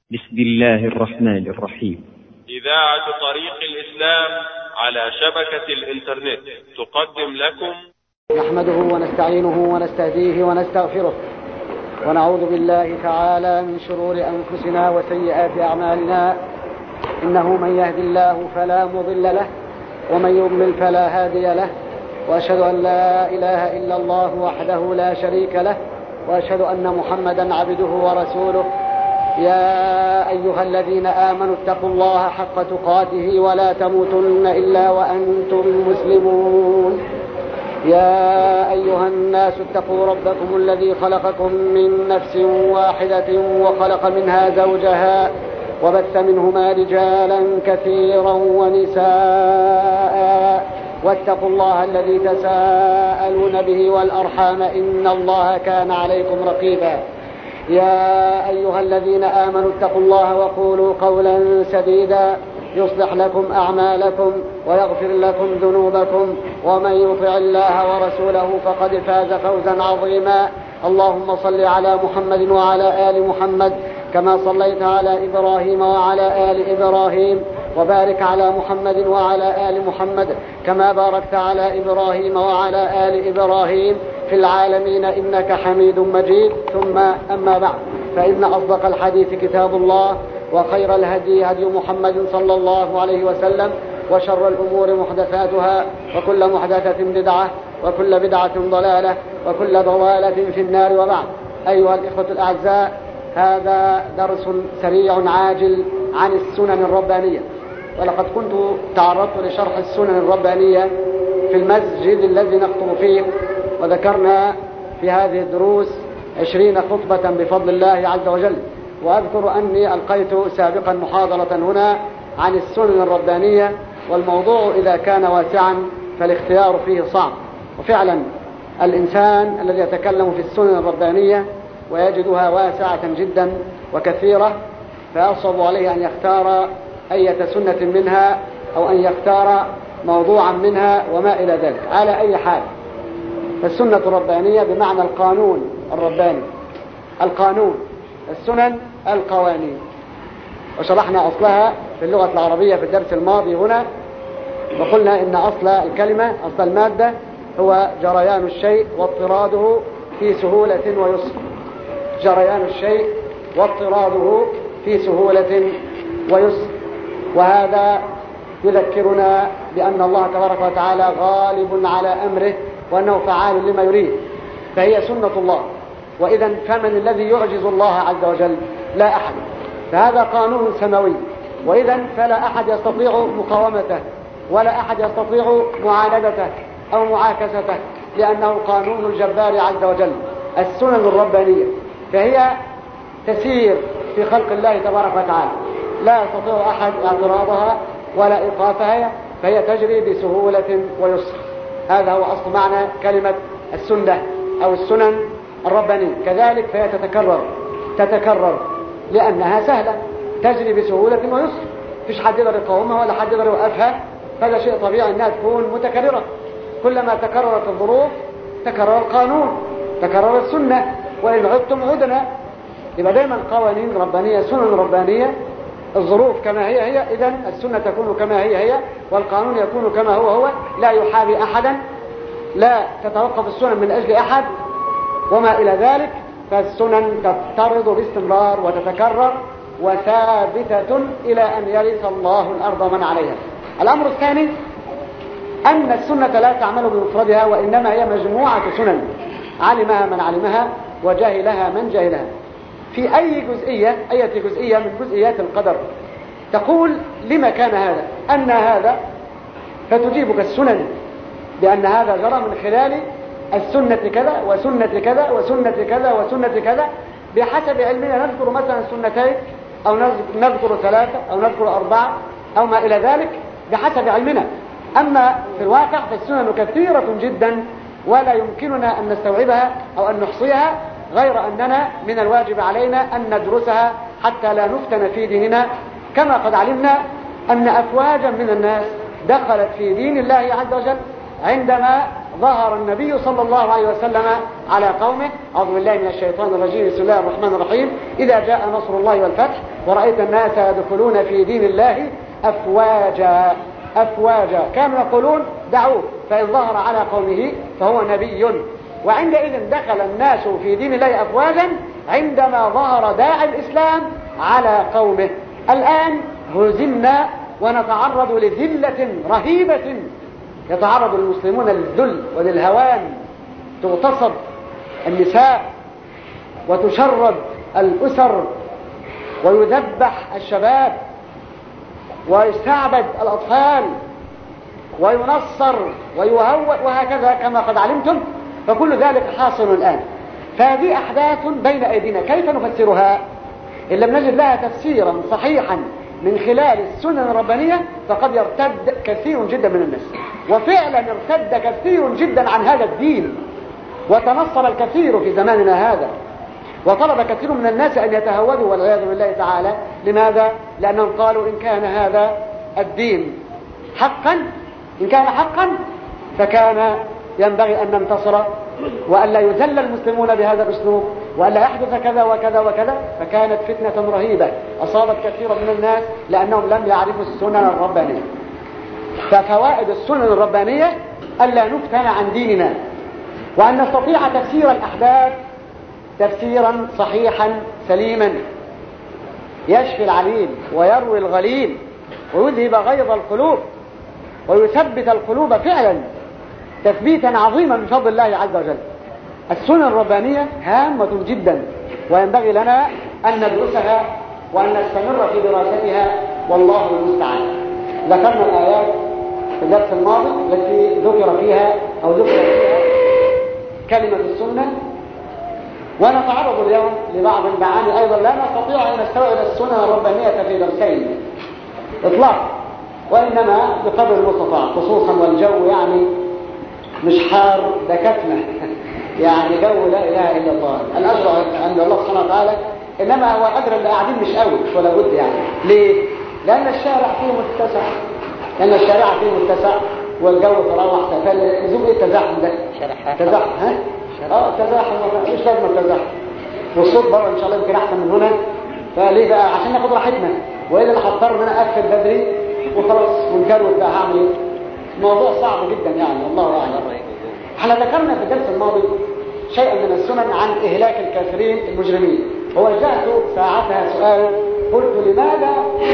بسم الله الرحمن الرحيم إذاعة طريق الإسلام على شبكة الإنترنت تقدم لكم نحمده ونستعينه ونستهديه ونستغفره ونعوذ بالله تعالى من شرور أنفسنا وسيئات أعمالنا إنه من يهد الله فلا مضل له ومن يضلل فلا هادي له وأشهد أن لا إله إلا الله وحده لا شريك له وأشهد أن محمدا عبده ورسوله يا أيها الذين آمنوا اتقوا الله حق تقاته ولا تموتن إلا وأنتم مسلمون يا أيها الناس اتقوا ربكم الذي خلقكم من نفس واحدة وخلق منها زوجها وبث منهما رجالا كثيرا ونساء واتقوا الله الذي تساءلون به والأرحام إن الله كان عليكم رقيبا يا أيها الذين آمنوا اتقوا الله وقولوا قولا سديدا يصلح لكم أعمالكم ويغفر لكم ذنوبكم ومن يطع الله ورسوله فقد فاز فوزا عظيما اللهم صل على محمد وعلى آل محمد كما صليت على إبراهيم وعلى آل إبراهيم وبارك على محمد وعلى آل محمد كما باركت على إبراهيم وعلى آل إبراهيم في العالمين إنك حميد مجيد ثم أما بعد فإن أصدق الحديث كتاب الله وخير الهدي هدي محمد صلى الله عليه وسلم وشر الأمور محدثاتها وكل محدثة بدعة وكل بدعة ضلالة وكل ضلالة في النار وبعد أيها الإخوة الأعزاء هذا درس سريع عاجل عن السنن الربانية ولقد كنت تعرضت لشرح السنن الربانية في المسجد الذي نخطب فيه وذكرنا في هذه الدروس عشرين خطبة بفضل الله عز وجل وأذكر أني ألقيت سابقا محاضرة هنا عن السنن الربانية والموضوع إذا كان واسعا فالاختيار فيه صعب وفعلا الإنسان الذي يتكلم في السنن الربانية ويجدها واسعة جدا وكثيرة فيصعب عليه أن يختار أية سنة منها أو أن يختار موضوعا منها وما إلى ذلك على أي حال فالسنة الربانية بمعنى القانون الرباني القانون السنن القوانين وشرحنا أصلها في اللغة العربية في الدرس الماضي هنا وقلنا إن أصل الكلمة أصل المادة هو جريان الشيء واضطراده في سهولة ويسر جريان الشيء واضطراده في سهولة ويسر وهذا يذكرنا بأن الله تبارك وتعالى غالب على أمره وأنه فعال لما يريد فهي سنة الله وإذا فمن الذي يعجز الله عز وجل لا أحد فهذا قانون سماوي وإذا فلا أحد يستطيع مقاومته ولا أحد يستطيع معاندته أو معاكسته لأنه قانون الجبار عز وجل السنن الربانية فهي تسير في خلق الله تبارك وتعالى لا يستطيع أحد اعتراضها ولا إيقافها فهي تجري بسهولة ويسر هذا هو أصل معنى كلمة السنة أو السنن الربانية كذلك فهي تتكرر تتكرر لأنها سهلة تجري بسهولة ويسر فيش حد يقدر يقاومها ولا حد يقدر يوقفها هذا شيء طبيعي أنها تكون متكررة كلما تكررت الظروف تكرر القانون تكرر السنة وإن عدتم عدنا يبقى دايما قوانين ربانية سنن ربانية الظروف كما هي هي إذا السنة تكون كما هي هي والقانون يكون كما هو هو لا يحابي أحدا لا تتوقف السنن من أجل أحد وما إلى ذلك فالسنن تفترض باستمرار وتتكرر وثابتة إلى أن يرث الله الأرض من عليها الأمر الثاني أن السنة لا تعمل بمفردها وإنما هي مجموعة سنن علمها من علمها وجهلها من جهلها في أي جزئية أي جزئية من جزئيات القدر تقول لما كان هذا أن هذا فتجيبك السنن بأن هذا جرى من خلال السنة كذا وسنة كذا وسنة كذا وسنة كذا بحسب علمنا نذكر مثلا سنتين أو نذكر ثلاثة أو نذكر أربعة أو ما إلى ذلك بحسب علمنا أما في الواقع فالسنن كثيرة جدا ولا يمكننا أن نستوعبها أو أن نحصيها غير أننا من الواجب علينا أن ندرسها حتى لا نفتن في ديننا كما قد علمنا أن أفواجا من الناس دخلت في دين الله عز وجل عندما ظهر النبي صلى الله عليه وسلم على قومه أعوذ بالله من الشيطان الرجيم بسم الله الرحمن الرحيم إذا جاء نصر الله والفتح ورأيت الناس يدخلون في دين الله أفواجا أفواجا كانوا يقولون دعوه فإن ظهر على قومه فهو نبي وعندئذ دخل الناس في دين الله أفواجا عندما ظهر داعي الإسلام على قومه الآن هزمنا ونتعرض لذلة رهيبة يتعرض المسلمون للذل وللهوان تغتصب النساء وتشرد الأسر ويذبح الشباب ويستعبد الأطفال وينصر ويهوى وهكذا كما قد علمتم فكل ذلك حاصل الآن فهذه أحداث بين أيدينا كيف نفسرها إن لم نجد لها تفسيرا صحيحا من خلال السنن الربانية فقد يرتد كثير جدا من الناس وفعلا ارتد كثير جدا عن هذا الدين وتنصر الكثير في زماننا هذا وطلب كثير من الناس أن يتهودوا والعياذ بالله تعالى لماذا؟ لأنهم قالوا إن كان هذا الدين حقا إن كان حقا فكان ينبغي أن ننتصر وأن لا يذل المسلمون بهذا الأسلوب وأن لا يحدث كذا وكذا وكذا فكانت فتنة رهيبة أصابت كثيرا من الناس لأنهم لم يعرفوا السنن الربانية ففوائد السنن الربانية ألا نفتن عن ديننا وأن نستطيع تفسير الأحداث تفسيرا صحيحا سليما يشفي العليل ويروي الغليل ويذهب غيظ القلوب ويثبت القلوب فعلا تثبيتا عظيما بفضل الله عز وجل السنن الربانية هامة جدا وينبغي لنا أن ندرسها وأن نستمر في دراستها والله المستعان ذكرنا الآيات في الدرس الماضي التي ذكر فيها أو ذكر فيها كلمة السنة ونتعرض اليوم لبعض المعاني أيضا لا نستطيع أن نستوعب السنة الربانية في درسين إطلاق وإنما بقدر المستطاع خصوصا والجو يعني مش حار ده كتمة يعني جو لا إله إلا الله الأجر عند الله سبحانه وتعالى إنما هو أجر اللي قاعدين مش قوي مش ولا بد يعني ليه؟ لأن الشارع فيه متسع لأن الشارع فيه متسع والجو تروح تفل لزوم إيه التزاحم ده؟ تزاحم ها؟ اه تزاحم مش لازم التزاحم والصوت بره إن شاء الله يمكن أحسن من هنا فليه بقى؟ عشان ناخد راحتنا وإلا أنا هضطر إن أنا أقفل بدري وخلاص ونكروت بقى هعمل إيه؟ موضوع صعب جدا يعني الله أعلم احنا ذكرنا في الدرس الماضي شيئا من السنن عن إهلاك الكافرين المجرمين ووجهت ساعتها سؤال قلت لماذا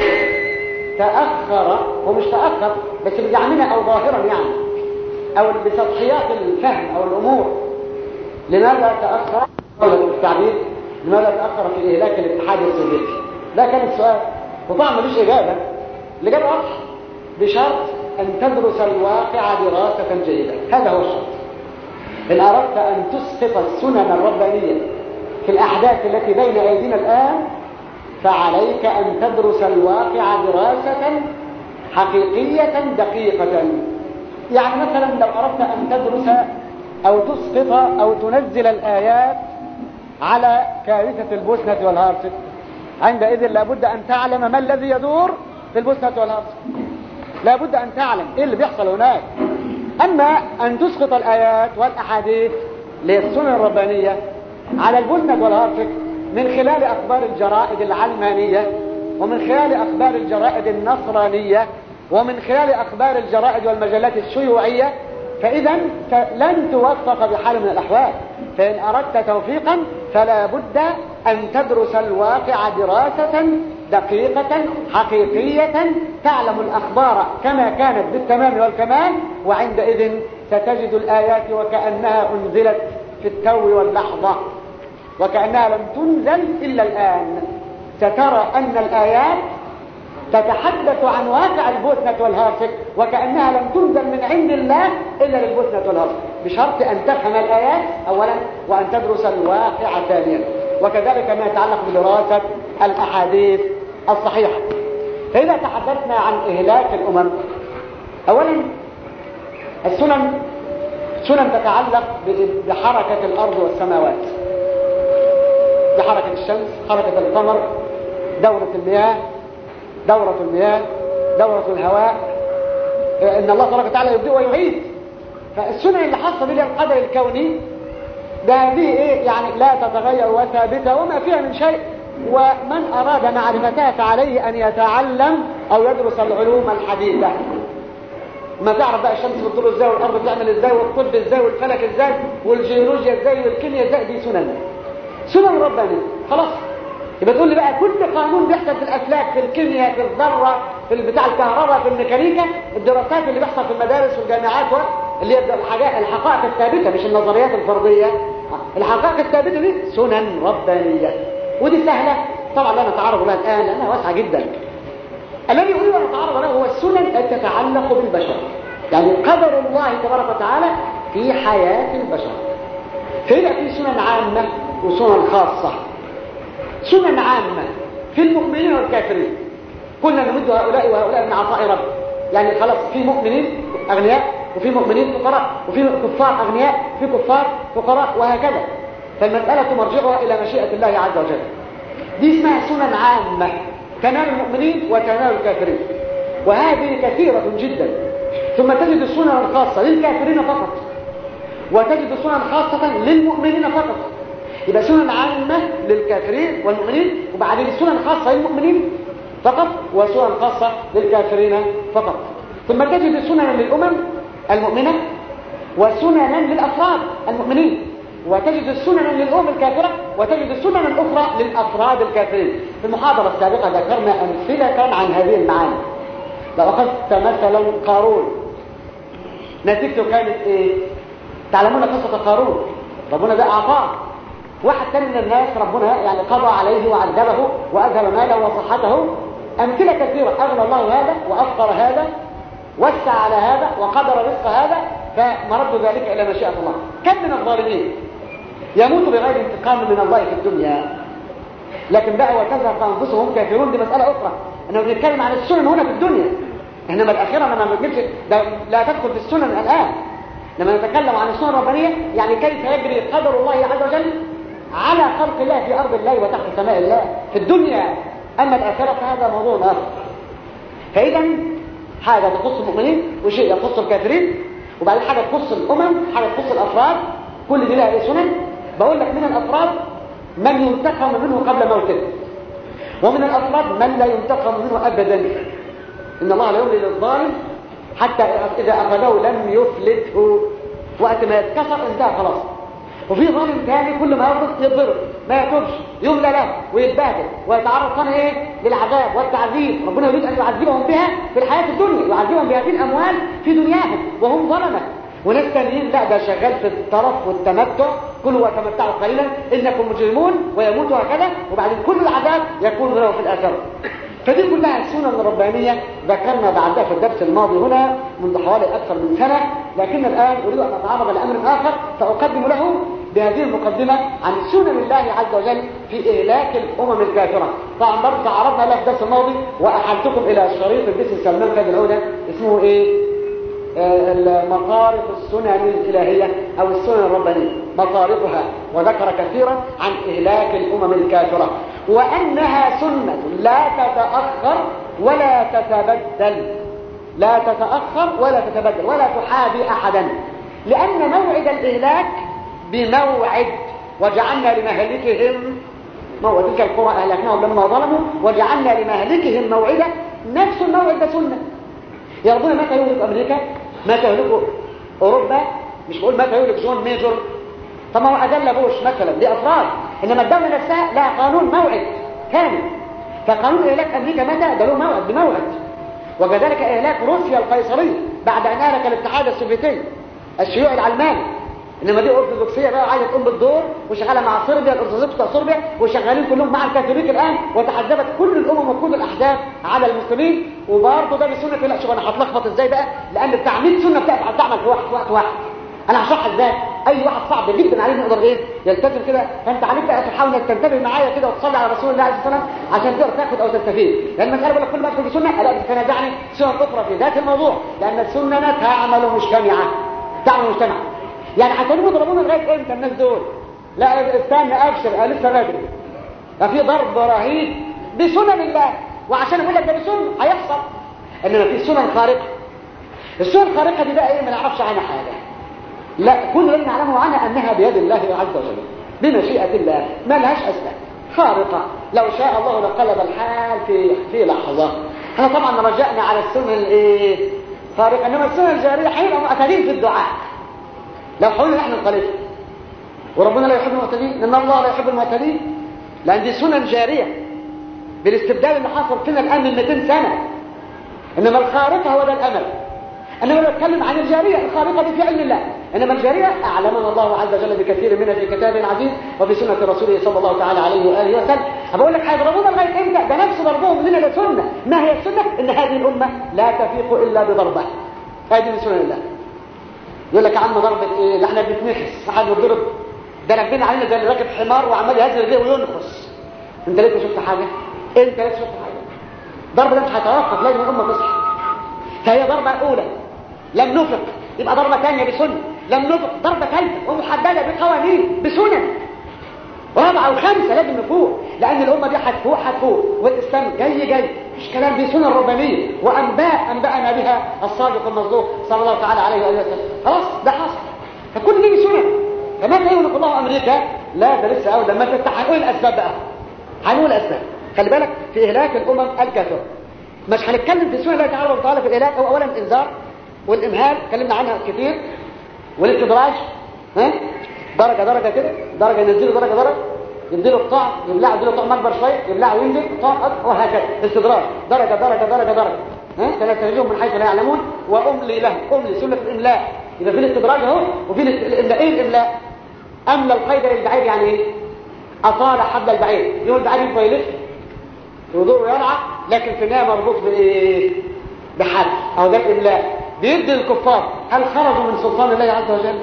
تأخر ومش تأخر بس بزعمنا أو ظاهرا يعني أو بسطحيات الفهم أو الأمور لماذا تأخر التعبير لماذا تأخر في إهلاك الاتحاد السوفيتي ده كان السؤال وطبعا مليش إجابة الإجابة واضحة بشرط أن تدرس الواقع دراسة جيدة هذا هو الشرط إن أردت أن تسقط السنن الربانية في الأحداث التي بين أيدينا الآن فعليك أن تدرس الواقع دراسة حقيقية دقيقة يعني مثلا لو أردت أن تدرس أو تسقط أو تنزل الآيات على كارثة البوسنة والهارسك عندئذ لابد أن تعلم ما الذي يدور في البوسنة والهارسك لابد أن تعلم إيه اللي بيحصل هناك أما أن تسقط الآيات والأحاديث للسنن الربانية على البنة والهرفك من خلال أخبار الجرائد العلمانية ومن خلال أخبار الجرائد النصرانية ومن خلال أخبار الجرائد والمجلات الشيوعية فإذا لن توفق بحال من الأحوال فإن أردت توفيقا فلا بد أن تدرس الواقع دراسة دقيقة حقيقية تعلم الأخبار كما كانت بالتمام والكمال وعندئذ ستجد الآيات وكأنها أنزلت في التو واللحظة وكأنها لم تنزل إلا الآن سترى أن الآيات تتحدث عن واقع البوثنة والهارسك وكأنها لم تنزل من عند الله إلا للبوثنة والهارسك بشرط أن تفهم الآيات أولا وأن تدرس الواقع ثانيا وكذلك ما يتعلق بدراسة الأحاديث الصحيحة فإذا تحدثنا عن إهلاك الأمم أولا السنن سنن تتعلق بحركة الأرض والسماوات بحركة الشمس حركة القمر دورة المياه دورة المياه دورة الهواء إن الله تبارك وتعالى يبدئ ويعيد فالسنن اللي حصل بها القدر الكوني ده هذه ايه يعني لا تتغير وثابته وما فيها من شيء ومن اراد معرفتها فعليه ان يتعلم او يدرس العلوم الحديثه ما تعرف بقى الشمس بتدور ازاي والارض بتعمل ازاي والطب ازاي والفلك ازاي والجيولوجيا ازاي والكيمياء ازاي دي سنن سنن ربنا خلاص يبقى تقول لي بقى كل قانون بيحصل في الافلاك في الكيمياء في الذره في بتاع الكهرباء في الميكانيكا الدراسات اللي بيحصل في المدارس والجامعات اللي هي الحاجات الحقائق الثابته مش النظريات الفرضيه الحقائق الثابته دي سنن ربانيه ودي سهله طبعا لا نتعرض لها الان لانها واسعه جدا الذي اريد ان اتعرض له هو السنن التي تتعلق بالبشر يعني قدر الله تبارك وتعالى في حياه البشر فيبقى في سنن عامه وسنن خاصه سنن عامة في المؤمنين والكافرين كنا نمد هؤلاء وهؤلاء من عطاء رب يعني خلاص في مؤمنين أغنياء وفي مؤمنين فقراء وفي كفار أغنياء وفي كفار فقراء وهكذا فالمسألة مرجعها إلى مشيئة الله عز وجل دي اسمها سنن عامة تنال المؤمنين وتنال الكافرين وهذه كثيرة جدا ثم تجد السنن الخاصة للكافرين فقط وتجد السنن خاصة للمؤمنين فقط يبقى سنن عامة للكافرين والمؤمنين وبعدين سنن خاصة للمؤمنين فقط وسنن خاصة للكافرين فقط ثم تجد سننا للأمم المؤمنة وسننا للأفراد المؤمنين وتجد سننا للأمم الكافرة وتجد سننا أخرى للأفراد الكافرين في المحاضرة السابقة ذكرنا أمثلة عن هذه المعاني لو أخذت مثلا قارون نتيجته كانت إيه؟ تعلمون قصة قارون ربنا ده أعطاه واحد ثاني من الناس ربنا يعني قضى عليه وعذبه وأذهب ماله وصحته أمثلة كثيرة أغنى الله هذا وأفقر هذا وسع على هذا وقدر رزق هذا فمرد ذلك إلى مشيئة الله كم من الظالمين يموت بغير انتقام من الله في الدنيا لكن بقى وتذهب أنفسهم كافرون دي مسألة أخرى أنه بنتكلم عن السنن هنا في الدنيا إنما الأخيرة أنا ما بنجيبش لا تدخل في السنن الآن لما نتكلم عن السنن الربانية يعني كيف يجري قدر الله عز وجل على خلق الله في أرض الله وتحت سماء الله في الدنيا أما الآخرة فهذا موضوع آخر فإذا حاجة تخص المؤمنين وشيء يخص الكافرين وبعدين حاجة تخص الأمم حاجة تخص الأفراد كل دي لها ايه سنن بقول لك من الأفراد من ينتقم منه قبل موته ومن الأفراد من لا ينتقم منه أبدا إن الله لا يملي للظالم حتى إذا أخذه لم يفلته وقت ما يتكسر انتهى خلاص وفي ظالم ثاني كل ما يغلط يتضرب ما يتوبش يملى له ويتبهدل ويتعرض ثاني ايه للعذاب والتعذيب ربنا يريد ان يعذبهم بها في الحياه الدنيا يعذبهم بهذه الاموال في دنياهم وهم ظلمه وناس تانيين لا ده شغال في الطرف والتمتع كلوا وتمتعوا قليلا انكم مجرمون ويموت هكذا وبعدين كل العذاب يكون له في الاخره فدي كلها السنن الربانيه ذكرنا بعدها في الدرس الماضي هنا منذ حوالي اكثر من سنه لكن الان اريد ان اتعرض لامر اخر ساقدم له بهذه المقدمة عن سنن الله عز وجل في إهلاك الأمم الكافرة طبعا برضه تعرضنا له في الدرس الماضي وأحلتكم إلى شريط البس سلمان خالد العودة اسمه إيه؟ آه مطارق السنن الإلهية أو السنن الربانية مطارقها وذكر كثيرا عن إهلاك الأمم الكافرة وأنها سنة لا تتأخر ولا تتبدل لا تتأخر ولا تتبدل ولا تحابي أحدا لأن موعد الإهلاك بموعد وجعلنا لمهلكهم موعد تلك القرى أهلكناهم لما ظلموا وجعلنا لمهلكهم موعدا نفس الموعد ده سنة يا ربنا متى يهلك أمريكا متى يهلك أوروبا مش بقول متى يهلك جون ميجور طب ما هو أدل بوش مثلا دي أفراد إنما الدولة نفسها لها قانون موعد كامل فقانون إهلاك أمريكا متى ده له موعد بموعد وكذلك إهلاك روسيا القيصرية بعد أن أهلك الاتحاد السوفيتي الشيوعي العلماني انما دي ارثوذكسيه بقى عايزه تقوم بالدور وشغاله مع صربيا الارثوذكس بتاع صربيا وشغالين كلهم مع الكاثوليك الان وتحزبت كل الامم وكل الاحزاب على المسلمين وبرضه ده بسنه لا شوف انا هتلخبط ازاي بقى لان التعميد سنه بتاعت تعمل في وقت وقت واحد انا هشرحها ازاي اي واحد صعب جدا عليه نقدر ايه يلتزم كده فانت عليك بقى تحاول انك تنتبه معايا كده وتصلي على رسول الله عليه الصلاه والسلام عشان تقدر تاخد او تستفيد لان المساله بقول لك كل ما تكون سنه الا بتنازعني سنه اخرى في ذات الموضوع لان السنه تعمل مجتمعه تعمل مجتمعه يعني هتقولوا ضربونا لغايه امتى الناس دول لا استنى ابشر لسه بدري ففي ضرب رهيب بسنن الله وعشان اقول لك ده بسنن هيحصل انما في سنن خارقه السنن الخارقه دي بقى ايه ما نعرفش عنها حاجه لا كل اللي نعلمه عنها أنها بيد الله عز وجل بمشيئة الله ما لهاش أسباب خارقة لو شاء الله لقلب الحال في في لحظة احنا طبعا رجعنا على السنة الايه خارقة انما السنة الجارية هيبقى معتدين في الدعاء لو حاولنا نحن نخالفها وربنا لا يحب المعتدين ان الله لا يحب المعتدين لان دي سنن جارية بالاستبدال اللي حصل فينا الان من 200 سنة انما الخارقة هو ده الامل انما لو اتكلم عن الجارية الخارقة دي في علم الله انما الجارية اعلمنا الله عز وجل بكثير منها في كتاب عزيز وفي سنة رسوله صلى الله تعالى عليه واله وسلم بقول لك هيضربونا لغايه امتى ده نفس ضربهم لنا لسنه ما هي السنه ان هذه الامه لا تفيق الا بضربه هذه من سنن الله يقول لك يا عم ضربه ايه ده احنا بنتنخس ما حد بيضرب ده راكبين علينا زي اللي راكب حمار وعمال يهز رجليه وينخس انت ليه شفت حاجه انت ليه شفت حاجه ضربه ده مش هيتوقف لازم الامه تصحى فهي ضربه اولى لم نفق يبقى ضربه ثانيه بسنه لم نفق ضربه ثالثه ومحدده بقوانين بسنن رابعة وخمسة لازم نفوق لأن الأمة دي هتفوق هتفوق والإسلام جاي جاي مش كلام دي سنة ربانية وأنباء أنبأنا بها الصادق المصدوق صلى الله تعالى عليه وآله وسلم خلاص ده حصل فكل دي سنة فما يقول الله أمريكا لا ده لسه أول لما تفتح هنقول الأسباب بقى هنقول الأسباب خلي بالك في إهلاك الأمم الكافرة مش هنتكلم في سنة الله تعالى وتعالى في الإهلاك هو أولا الإنذار والإمهال اتكلمنا عنها كتير والاستدراج ها درجة درجة كده درجة ينزله درجة درجة يديله الطعم يبلعه يديله طعم اكبر شويه يبلعه وينزل طعم اكبر وهكذا استدراج درجة درجة درجة درجة ها سنستدرجهم من حيث لا يعلمون واملي لهم املي سنة الاملاء يبقى في الاستدراج اهو وفي الاملاء ايه الاملاء املى القيد للبعير يعني ايه اطال حبل البعير يقول البعير يبقى يلف ويدور ويلعب لكن في النهايه مربوط بايه بحبل او ده الاملاء بيدي الكفار هل خرجوا من سلطان الله عز وجل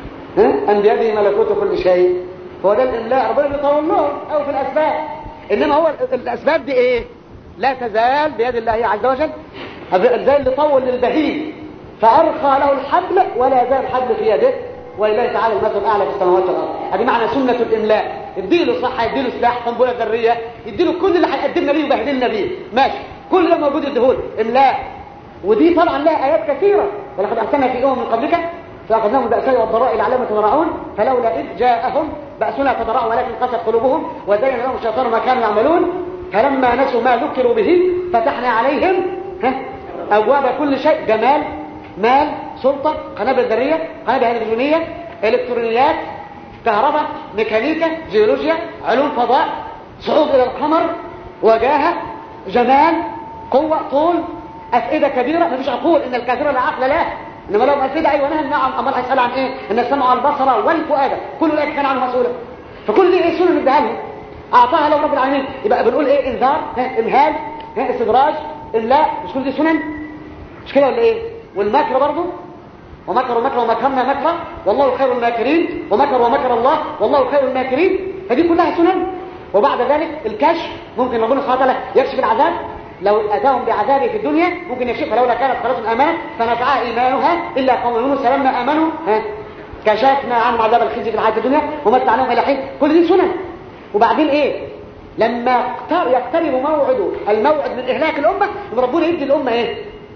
ها أم بيده ملكوت كل شيء هو ده الإملاء ربنا بيطول لهم أو في الأسباب إنما هو الأسباب دي إيه لا تزال بيد الله عز وجل زي اللي طول للبهيم فأرخى له الحبل ولا زال الحبل في يده ولله تعالى المثل الأعلى في السماوات والأرض هذه معنى سنة الإملاء يديله صحة يديله سلاح قنبلة ذرية يديله كل اللي هيقدمنا بيه وبهدلنا بيه ماشي كل ده موجود يديهوله إملاء ودي طبعا لها آيات كثيرة ولقد أرسلنا في أمم من قبلك فأخذناهم البأساء والضراء لعلامة يضرعون فلولا إذ جاءهم بأسنا تضرعوا ولكن قست قلوبهم وزين لهم الشيطان ما كانوا يعملون فلما نسوا ما ذكروا به فتحنا عليهم ها أبواب كل شيء جمال مال سلطة قنابل ذرية قنابل هيدروجينية إلكترونيات كهرباء ميكانيكا جيولوجيا علوم فضاء صعود إلى القمر وجاهة جمال قوة طول أفئدة كبيرة ما فيش عقول إن الكافر لا عقل له انما لو قال كده ايوه نهى نعم امال هيسال عن ايه ان السمع والبصر والفؤاد كل ذلك كان عنه مسؤولا فكل دي ايه سنن اداها لهم اعطاها له رب العالمين يبقى بنقول ايه انذار امهال استدراج املاء مش كل دي سنن مش كده ولا ايه والمكر برضه ومكروا مكرا ومكرنا مكرا والله خير الماكرين ومكر ومكر الله والله خير الماكرين فدي كلها سنن وبعد ذلك الكشف ممكن ربنا سبحانه وتعالى يكشف العذاب لو أتاهم بعذابه في الدنيا ممكن يكشفها لولا كانت خلاص آمنت فنفعها إيمانها إلا قوم يونس لما آمنوا ها كشفنا عنهم عذاب الخزي في الحياة الدنيا ومتعناهم إلى حين كل دي سنن وبعدين إيه لما يقترب موعد الموعد من إهلاك الأمة ربنا يدي الأمة إيه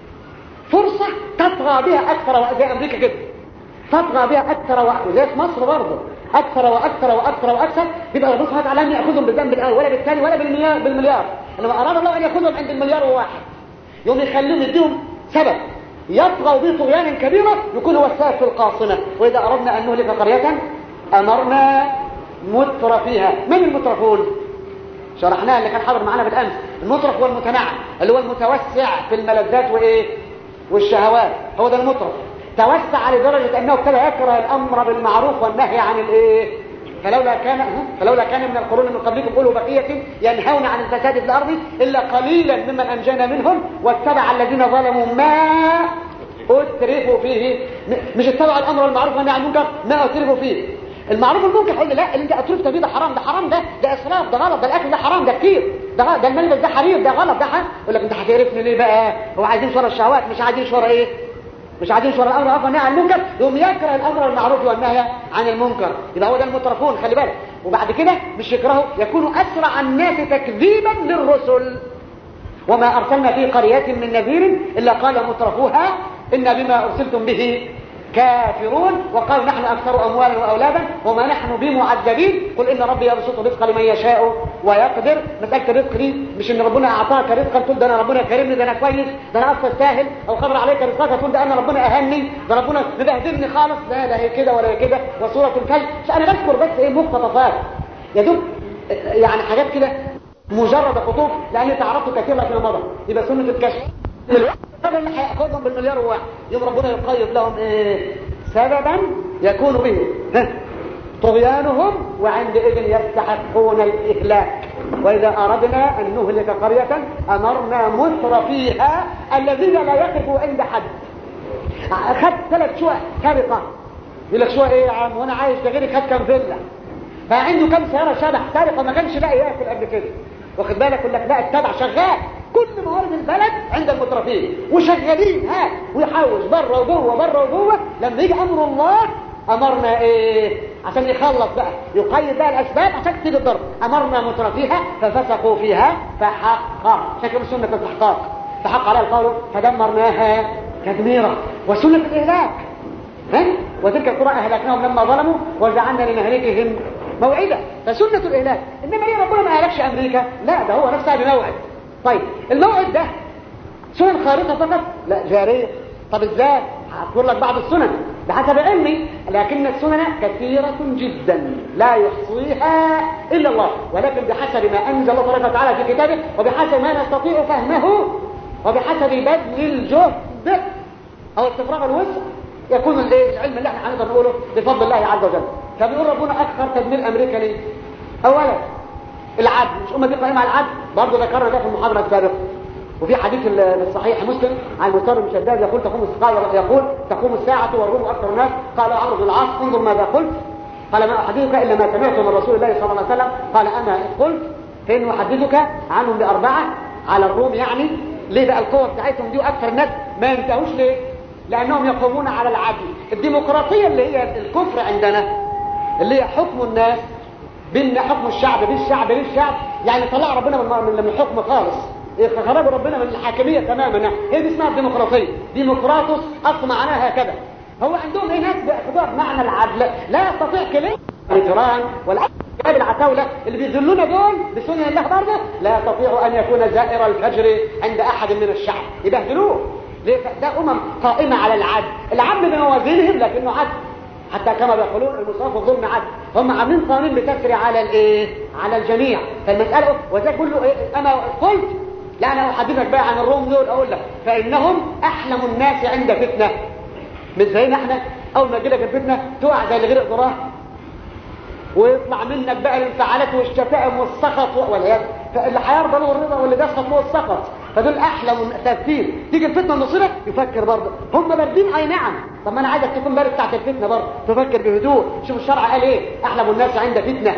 فرصة تطغى بها أكثر زي أمريكا كده تطغى بها أكثر وأكثر زي في مصر برضه أكثر وأكثر وأكثر وأكثر يبقى ربنا سبحانه وتعالى لم يأخذهم بالذنب الأول ولا بالثاني ولا بالمليار بالمليار إنما أراد الله أن يأخذهم عند المليار واحد يوم يخليهم يديهم سبب يطغوا به طغيانا كبيرا يكون هو السائر في القاصمة وإذا أردنا أن نهلك قرية أمرنا متر فيها من المترفون شرحناها اللي كان حاضر معانا بالأمس المترف هو المتنعم اللي هو المتوسع في الملذات وإيه والشهوات هو ده المترف توسع لدرجة أنه ابتدى يكره الأمر بالمعروف والنهي عن الإيه فلولا كان فلولا كان من القرون من قبلكم أولو بقية ينهون عن الفساد في الأرض إلا قليلا ممن أنجينا منهم واتبع الذين ظلموا ما أترفوا فيه مش اتبعوا الأمر والمعروف والنهي عن المنكر ما أترفوا فيه المعروف والمنكر يقول لا اللي انت اترفت فيه ده حرام ده حرام ده ده اسراف ده غلط ده الاكل ده حرام ده كتير ده ده الملبس ده حرير ده غلط ده حرام يقول لك انت هتعرفني ليه بقى هو عايزين ورا الشهوات مش عايزين ورا ايه مش عايزين ورا الامر والنهي والنهي عن المنكر يقوم يكره الامر بالمعروف والنهي عن المنكر يبقى هو ده المترفون خلي بالك وبعد كده مش يكرهوا يكونوا اسرع الناس تكذيبا للرسل وما ارسلنا في قريه من نذير الا قال مترفوها ان بما ارسلتم به كافرون وقالوا نحن أكثر أموالا وأولادا وما نحن بمعذبين قل إن ربي يبسط الرزق لمن يشاء ويقدر مسألة الرزق دي مش إن ربنا أعطاك رزقا تقول ده أنا ربنا كرمني ده أنا كويس ده أنا أصلا ساهل أو خبر عليك رزقك تقول ده أنا ربنا أهني ده ربنا مبهدلني خالص لا لا هي كده ولا هي كده وسورة الكلب أنا بذكر بس إيه مقتطفات يا دوب يعني حاجات كده مجرد خطوط لأني تعرفت كثيرا فيما مضى يبقى سنة الكشف السبب هياخذهم بالمليار واحد يوم ربنا يقيد لهم ايه سببا يكون به طغيانهم وعندئذ يستحقون الإهلاك وإذا أردنا أن نهلك قرية أمرنا متر فيها الذين لا يقفوا عند حد أخذت ثلاث شقق سرقة يقول لك شقق إيه يا عم وأنا عايش ده غيري خد كام فيلا فعنده كام سيارة شبح سرقة ما كانش لاقي ياكل قبل كده واخد بالك يقول لك لا التبع شغال كل موارد البلد عند المترفين وشغالين ها ويحوش بره وجوه بره وجوه لما يجي امر الله امرنا ايه عشان يخلص بقى يقيد بقى الاسباب عشان تيجي الضرب امرنا مترفيها ففسقوا فيها فحق شكل سنه الاستحقاق فحق على القول فدمرناها تدميرا وسنه الاهلاك ها وتلك القرى اهلكناهم لما ظلموا وجعلنا لمهلكهم موعدا فسنه الاهلاك انما ليه ربنا ما اهلكش امريكا لا ده هو نفسها بموعد طيب الموعد ده سنن خارقه فقط لا جاريه طب ازاي هذكر لك بعض السنن بحسب علمي لكن السنن كثيرة جدا لا يحصيها إلا الله ولكن بحسب ما أنزل الله تبارك وتعالى في كتابه وبحسب ما نستطيع فهمه وبحسب بذل الجهد أو استفراغ الوسع يكون العلم اللي احنا هنقدر نقوله بفضل الله عز وجل فبيقول ربنا أكثر تدمير أمريكا ليه؟ أولا العدل مش أمة دي قائمة على العدل برضه ذكرنا ده في المحاضرة السابقة وفي حديث الصحيح مسلم عن المسار بن شداد يقول تقوم الساعة يقول تقوم الساعة والروم أكثر الناس قال عمرو بن العاص انظر ماذا قلت قال ما أحدثك إلا ما سمعته من رسول الله صلى الله عليه وسلم قال أنا قلت فإن أحدثك عنهم بأربعة على الروم يعني ليه بقى القوة بتاعتهم دي أكثر الناس ما ينتهوش ليه لأنهم يقومون على العدل الديمقراطية اللي هي الكفر عندنا اللي هي حكم الناس بين حكم الشعب بالشعب للشعب يعني طلع ربنا من الحكم خالص خرجوا ربنا من الحاكمية تماما هي دي اسمها الديمقراطية ديمقراطوس أصل معناها كذا هو عندهم ايه ناس باعتبار معنى العدل لا يستطيع كلمة الإجرام والعدل العتاولة اللي بيذلونا دول بسنة الله برضه لا يستطيع أن يكون زائر الفجر عند أحد من الشعب يبهدلوه ليه ده أمم قائمة على العدل العدل بموازينهم لكنه عدل حتى كما بيقولون المصاف والظلم عدل هم عاملين قانون بتسري على الايه على الجميع فالمسألة وده كله إيه؟ أنا قلت لا انا احدثك بقى عن الروم دول اقول لك فانهم احلم الناس عند فتنه مش زينا احنا اول ما لك الفتنه تقع زي اللي غرق ضراه ويطلع منك بقى الانفعالات والشتائم والسخط والعياذ فاللي هيرضى له الرضا واللي بيسخط له السخط فدول احلم تفكير تيجي الفتنه النصيره يفكر برضه هم باردين اي نعم طب ما انا عايزك تكون بارد تحت الفتنه برضه تفكر بهدوء شوف الشرع قال ايه احلم الناس عند فتنه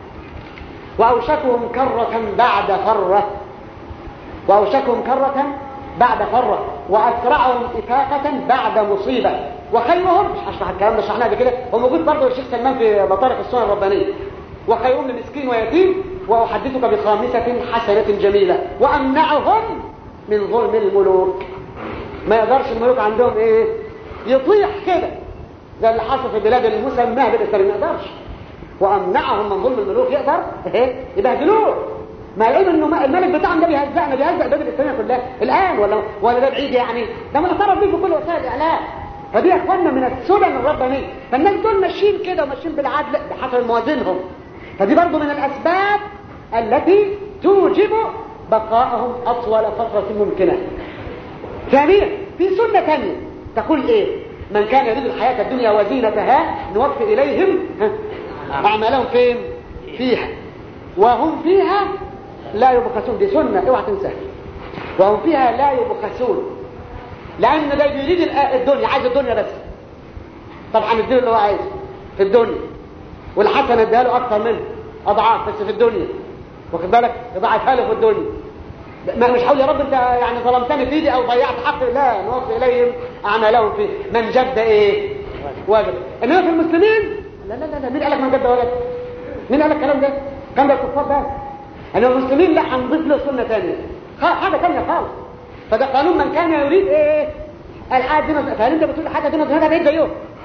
واوشكهم كره بعد فره وأوشكهم كرة بعد فرة وأسرعهم إفاقة بعد مصيبة وخيرهم مش هشرح الكلام ده شرحناه قبل كده هو موجود برضه الشيخ سلمان في مطارق السنن الربانية وخيرهم لمسكين ويتيم وأحدثك بخامسة حسنة جميلة وأمنعهم من ظلم الملوك ما يقدرش الملوك عندهم إيه يطيح كده زي اللي حصل في البلاد المسماة بالإسلام ما يقدرش وأمنعهم من ظلم الملوك يقدر إيه يبهدلوه ما يقول انه الملك بتاعهم ده بيهزقنا بيهزق بلاد الاسلاميه كلها الان ولا ولا ده بعيد يعني ده معترف بيه في كل وسائل الاعلام فدي يا اخوانا من السنن الربانيه فالناس دول ماشيين كده وماشيين بالعدل بحسب موازينهم فدي برضه من الاسباب التي توجب بقائهم اطول فتره ممكنه ثانيا في سنه ثانيه تقول ايه من كان يريد الحياه الدنيا وزينتها نوفي اليهم اعمالهم فين فيها وهم فيها لا يبخسون دي سنة اوعى تنساها وهم فيها لا يبخسون لأن ده بيريد الدنيا عايز الدنيا بس طبعا الدنيا اللي هو عايز في الدنيا والحسنة اديها له أكثر منه أضعاف بس في الدنيا واخد بالك يضاعفها له في الدنيا ما مش حول يا رب انت يعني ظلمتني في ايدي او ضيعت حقي لا نوصي اليهم اعمالهم فيه من جد ايه واجب انما في المسلمين لا لا لا, لا. مين قال لك من جد واجب مين قال لك الكلام ده كان ده الكفار ده أنا المسلمين لا هنضيف له سنة ثانية حاجة ثانية خالص فده قانون من كان يريد ايه الحاجة دي فهل انت بتقول الحاجة دي هذا بعيد زيه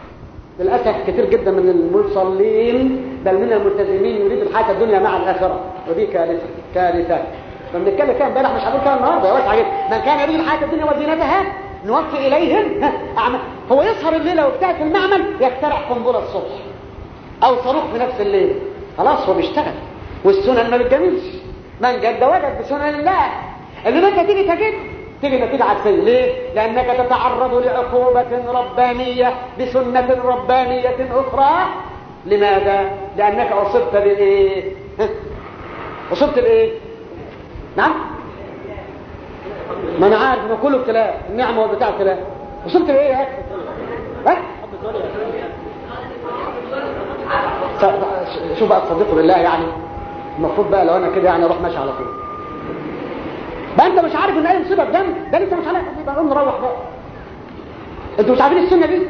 للاسف كثير جدا من المصلين بل من الملتزمين يريد الحياه الدنيا مع الاخره ودي كارثه كارثه فبنتكلم كده امبارح مش هقول كده النهارده يا واسع جدا من كان يريد الحياه الدنيا وزينتها نوفي اليهم اعمال هو يسهر الليله ويجتهد في المعمل يخترع قنبله الصبح او صاروخ في نفس الليل خلاص هو بيشتغل والسنن ما بتجاملش من جد وجد بسنن الله اللي انت تيجي تجد تيجي نتيجة عكسية ليه؟ لأنك تتعرض لعقوبة ربانية بسنة ربانية أخرى لماذا؟ لأنك أصبت بإيه؟ أصبت بإيه؟ نعم؟ ما أنا عارف إن كله ابتلاء النعمة والبتاع ابتلاء أصبت بإيه يا أخي؟ ها؟ شوف بقى تصدقوا بالله يعني المفروض بقى لو انا كده يعني اروح ماشي على طول بقى انت مش عارف ان اي مصيبه في جنب ده انت مش عارف يبقى نقوم نروح بقى انتوا مش عارفين السنه دي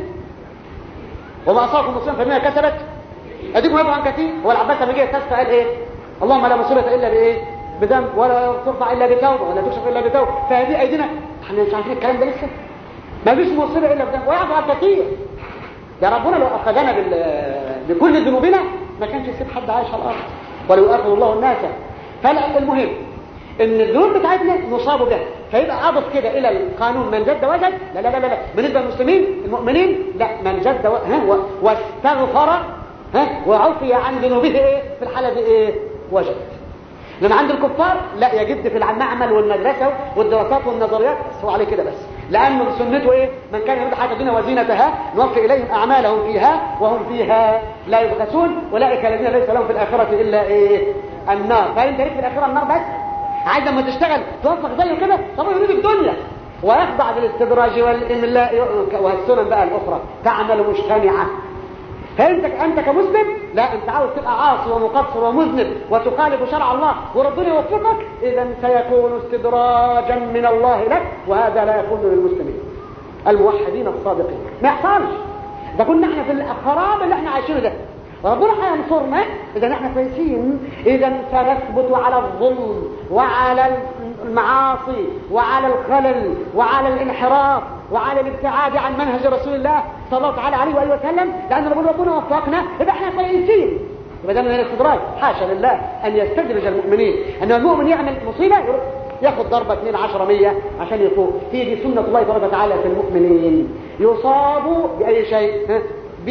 وما اصابكم مصيبه فبما كسبت اديكم يدعو عن كثير هو العباس لما جه يستسقى قال ايه اللهم لا مصيبه الا بايه بذنب ولا ترفع الا بتوبه ولا تكشف الا بتوبه فهذه ايدينا احنا مش عارفين الكلام ده لسه ما فيش مصيبه الا بذنب ويعفو عن كثير يا ربنا لو اخذنا بال... بكل ذنوبنا ما كانش يسيب حد عايش على الارض ولو يؤاخذ الله الناس فلا المهم ان الذنوب بتاعتنا نصاب بها فيبقى اضف كده الى القانون من جد وجد لا لا لا لا بالنسبه للمسلمين المؤمنين لا من جد و... ها و... واستغفر ها وعفي عن ذنوبه ايه في الحاله دي ايه وجد لما عند الكفار لا يجد في المعمل والمدرسه والدراسات والنظريات بس هو عليه كده بس لانه سنته ايه من كان يريد حياه الدنيا وزينتها نوفي اليهم اعمالهم فيها وهم فيها لا يبخسون اولئك الذين ليس لهم في الاخره الا ايه النار فانت ليك في الاخره النار بس عايز لما تشتغل توفق زيه كده طب يريد الدنيا ويخضع للاستدراج والاملاء والسنن بقى الاخرى تعمل مجتمعه فانت انت كمسلم لا انت عاوز تبقى عاصي ومقصر ومذنب وتخالف شرع الله وربنا يوفقك اذا سيكون استدراجا من الله لك وهذا لا يكون للمسلمين الموحدين الصادقين ما يحصلش ده كنا احنا في الخراب اللي احنا عايشينه ده ربنا هينصرنا اذا احنا كويسين اذا سنثبت على الظلم وعلى المعاصي وعلى الخلل وعلى الانحراف وعلى الابتعاد عن منهج رسول الله صلى الله تعالى عليه واله وسلم لان ربنا ربنا وفقنا يبقى احنا كويسين يبقى ده من الاستدراج حاشا لله ان يستدرج المؤمنين ان المؤمن يعمل مصيبه ياخد ضربه 2 10 100 عشان يفوق في دي سنه الله تبارك وتعالى في المؤمنين يصابوا باي شيء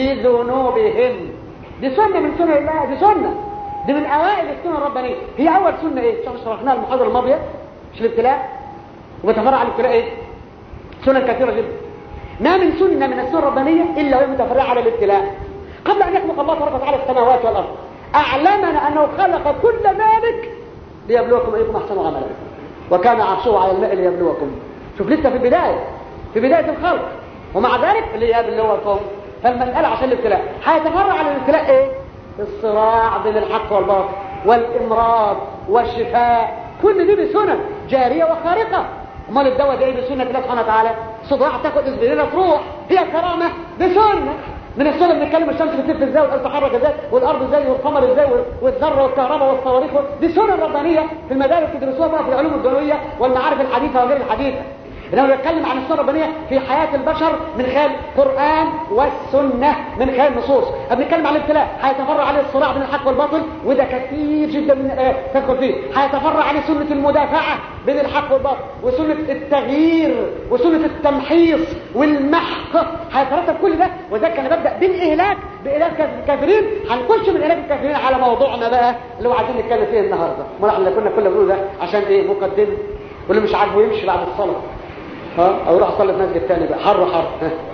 بذنوبهم دي سنه من سنن الله دي سنه دي من اوائل السنن الربانيه هي اول سنه ايه شرحناها المحاضره الماضيه مش الابتلاء وبتفرع على الابتلاء ايه سنن كثيره جدا ما من سنه من السنن الربانيه الا وهي متفرعه على الابتلاء قبل ان يخلق الله تبارك وتعالى السماوات والارض اعلمنا انه خلق كل ذلك ليبلوكم ايكم احسن عملا وكان عرشه على الماء ليبلوكم شوف لسه في البدايه في بدايه الخلق ومع ذلك ليبلوكم فالمساله عشان الابتلاء هيتفرع على الابتلاء ايه الصراع بين الحق والباطل والامراض والشفاء كل دي بسنن جاريه وخارقه امال الدواء ده ايه بسنه الله سبحانه وتعالى صداع تاخد اسبرين تروح هي كرامه بسنه من السنه بنتكلم الشمس بتلف ازاي والارض تتحرك ازاي والارض ازاي والقمر ازاي والذره والكهرباء والصواريخ دي سنن ربانيه في المدارس تدرسوها بقى في العلوم الدنيويه والمعارف الحديثه وغير الحديثه انما بنتكلم عن السنه الربانيه في حياه البشر من خلال القران والسنه من خلال النصوص بنتكلم عن الابتلاء هيتفرع عليه الصراع بين الحق والباطل وده كثير جدا من الايات تدخل فيه هيتفرع عليه سنه المدافعه بين الحق والباطل وسنه التغيير وسنه التمحيص والمحق هيترتب كل ده وذلك انا ببدا بالاهلاك باهلاك الكافرين هنخش من اهلاك الكافرين على موضوعنا بقى اللي هو عايزين نتكلم فيه النهارده ما احنا كنا كل بنقول ده عشان ايه مقدمه واللي مش عاجبه يمشي بعد الصلاه ها او يروح يصلي في مسجد تاني بقى حر حر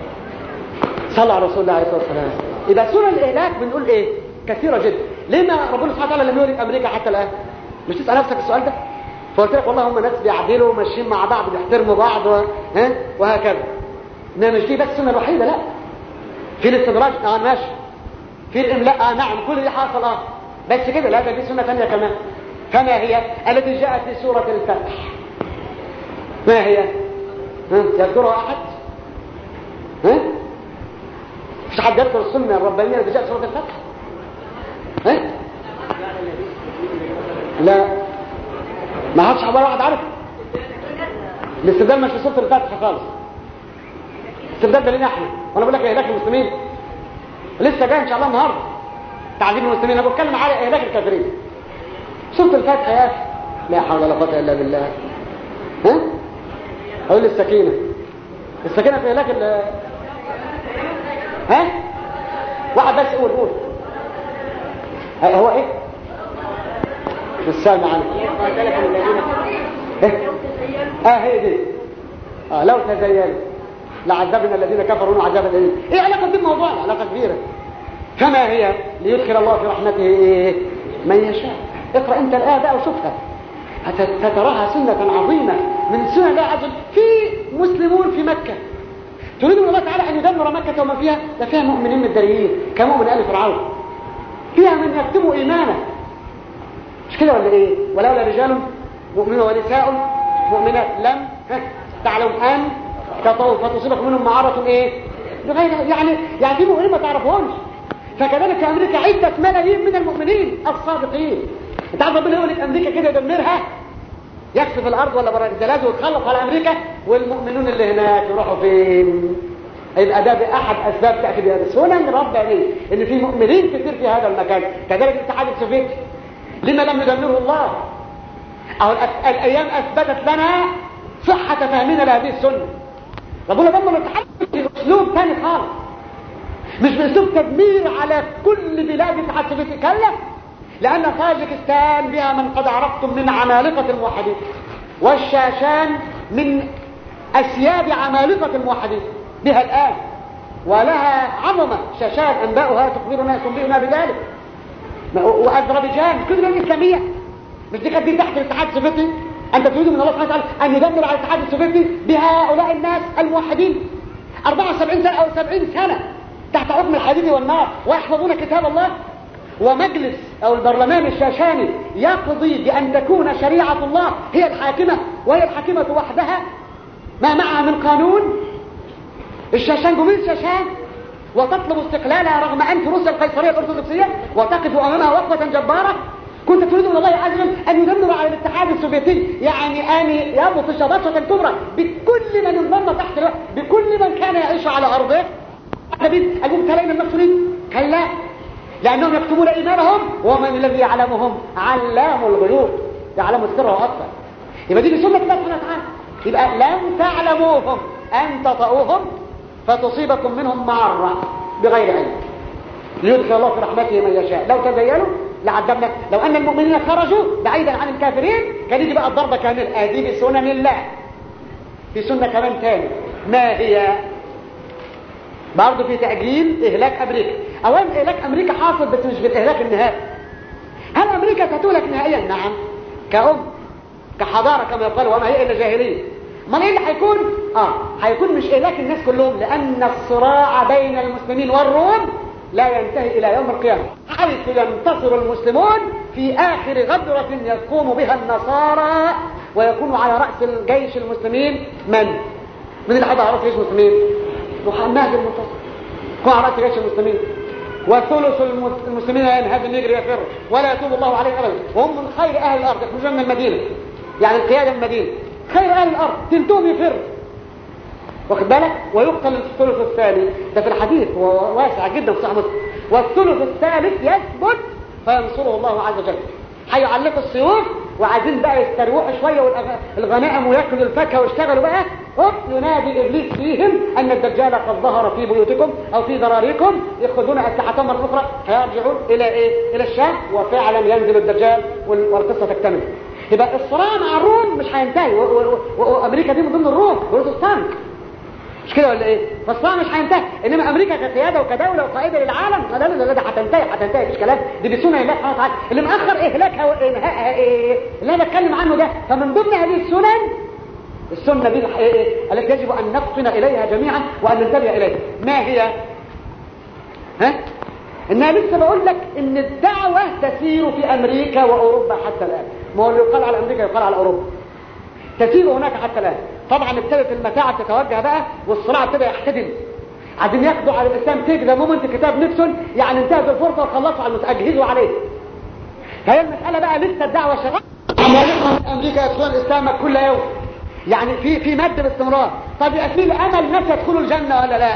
صلى على رسول الله عليه الصلاه والسلام يبقى سنن الاهلاك بنقول ايه كثيره جدا ليه ما ربنا سبحانه وتعالى لم يهلك امريكا حتى الان مش تسال نفسك السؤال ده فقلت لك والله هم ناس بيعدلوا وماشيين مع بعض بيحترموا بعض و... ها وهكذا انما مش دي بس السنه الوحيده لا في الاستدراج اه ماشي في الاملاء اه نعم كل دي حاصل اه بس كده لا ده دي سنه ثانيه كمان كما هي التي جاءت في سوره الفتح ما هي ها يذكرها احد ها مش حد يذكر السنه الربانيه التي جاءت في سوره الفتح ها لا ما حدش ولا واحد عارف الاستبدال مش في سوره الفتح خالص الاستبدال ده لنا احنا وانا بقول لك اهلاك المسلمين لسه جاي ان شاء الله النهارده تعذيب المسلمين انا بتكلم على اهلاك الكافرين سوره الفاتحه يا اخي لا حول ولا قوه الا بالله ها اقول السكينه السكينه في اهلاك ال ها واحد بس قول قول هو ايه مش سامع عنه إيه؟ اه هي دي اه لو تزينوا لعذبنا الذين كفروا عذابا اليم ايه علاقه دي بموضوعنا علاقه كبيره كما هي ليدخل الله في رحمته ايه من يشاء اقرا انت الايه بقى وشوفها ستراها سنه عظيمه من سنن الله عز وجل في مسلمون في مكه تريد من الله تعالى ان يدمر مكه وما فيها ده فيها مؤمنين متدريين كمؤمن ال فرعون فيها من يكتموا ايمانه مش كده ولا ايه ولولا رجال مؤمنون ونساء مؤمنات لم تعلم ان تطوف فتصيبكم منهم معرة ايه بغير يعني يعني دي مؤمنين ما تعرفهمش فكذلك في امريكا عدة ملايين من المؤمنين الصادقين انت عارف ربنا يقول لك امريكا كده يدمرها يكسف الارض ولا برا الزلازل وتخلص على امريكا والمؤمنون اللي هناك يروحوا فين يبقى ده باحد اسباب تاتي بهذا السنن ربانيه ان في مؤمنين كتير في هذا المكان كذلك الاتحاد السوفيتي لما لم يدمره الله أو الأيام أثبتت لنا صحة فهمنا لهذه السنة ربنا دمر الاتحاد بأسلوب ثاني خالص مش بأسلوب تدمير على كل بلاد الاتحاد السوفيتي كلا لأن طاجكستان بها من قد عرفتم من عمالقة الموحدين والشاشان من أسياد عمالقة الموحدين بها الآن ولها عظمة شاشان أنباؤها تخبرنا تنبئنا بذلك واذربيجان كل دول اسلاميه مش دي كانت دي تحت الاتحاد السوفيتي انت تريد من الله سبحانه وتعالى ان يدمر على الاتحاد السوفيتي بهؤلاء الناس الموحدين 74 سنه او 70 سنه تحت حكم الحديد والنار ويحفظون كتاب الله ومجلس او البرلمان الشاشاني يقضي بان تكون شريعه الله هي الحاكمه وهي الحاكمه وحدها ما معها من قانون الشاشان جميل شاشان وتطلب استقلالها رغم أنف روسيا القيصرية الأرثوذكسية وتقف أمامها وقفة جبارة كنت تريد من الله عز وجل أن يدمر على الاتحاد السوفيتي يعني أن يبطش بطشة كبرى بكل من انضم تحت الوقت بكل من كان يعيش على أرضه المبتلين المقتولين كلا لأنهم يكتمون إيمانهم ومن الذي يعلمهم علام الغيوب يعلم السر وأكثر يبقى دي سنة الله سبحانه وتعالى يبقى لم تعلموهم أن تطؤوهم فتصيبكم منهم معرة بغير علم ليدخل الله في رحمته من يشاء لو تزينوا لعذبنا لو أن المؤمنين خرجوا بعيدا عن الكافرين كان يجي بقى الضربة كاملة هذه بسنن الله في سنة كمان تاني ما هي برضه في تأجيل إهلاك أمريكا أولا إهلاك أمريكا حاصل بس مش بالإهلاك النهائي هل أمريكا ستهلك نهائيا؟ نعم كأم كحضارة كما يقال وما هي إلا جاهلية امال ايه اللي هيكون اه هيكون مش اهلاك الناس كلهم لان الصراع بين المسلمين والروم لا ينتهي الى يوم القيامه حيث ينتصر المسلمون في اخر غدره يقوم بها النصارى ويكون على راس الجيش المسلمين من من اللي هيبقى على راس جيش المسلمين محمد المنتصر يكون على راس جيش المسلمين وثلث المسلمين ينهزم يجري يفر ولا يتوب الله عليهم ابدا وهم من خير اهل الارض يخرجون من المدينه يعني القياده من المدينه خير اهل الارض تلتهم يفر واخد بالك ويقتل الثلث الثاني ده في الحديث هو واسع جدا في صحيح مسلم والثلث الثالث يثبت فينصره الله عز وجل هيعلقوا السيوف وعايزين بقى يستروحوا شويه والغنائم وياكلوا الفاكهه ويشتغلوا بقى هوب ينادي ابليس فيهم ان الدجال قد ظهر في بيوتكم او في ذراريكم ياخذون اسلحتهم مره اخرى فيرجعون الى ايه؟ الى الشام وفعلا ينزل الدجال والقصه تكتمل يبقى الصراع مع الروم مش هينتهي وامريكا دي من ضمن الروم بروتستانت مش كده ولا ايه فالصراع مش هينتهي انما امريكا كقياده وكدوله وقائده للعالم لا لا لا هتنتهي هتنتهي مش كلام دي بسنه الله سبحانه وتعالى اللي مأخر اهلاكها وانهائها ايه اللي انا بتكلم عنه ده فمن ضمن هذه السنن السنه دي إيه؟ التي يجب ان نفطن اليها جميعا وان ننتبه اليها ما هي ها انها لسه بقول لك ان الدعوه تسير في امريكا واوروبا حتى الان ما هو اللي يقال على امريكا يقال على اوروبا تسير هناك حتى الان طبعا ابتدت المتاعب تتوجه بقى والصراع ابتدى يحتدم عايزين ياخدوا على الاسلام تيك ده مومنت كتاب نيكسون يعني انتهت الفرصه وخلصوا على اجهزوا عليه فهي المساله بقى لسه الدعوه شغاله عمالقه من امريكا يدخلون الاسلام كل يوم يعني في في مد باستمرار طب يبقى في امل ناس يدخلوا الجنه ولا لا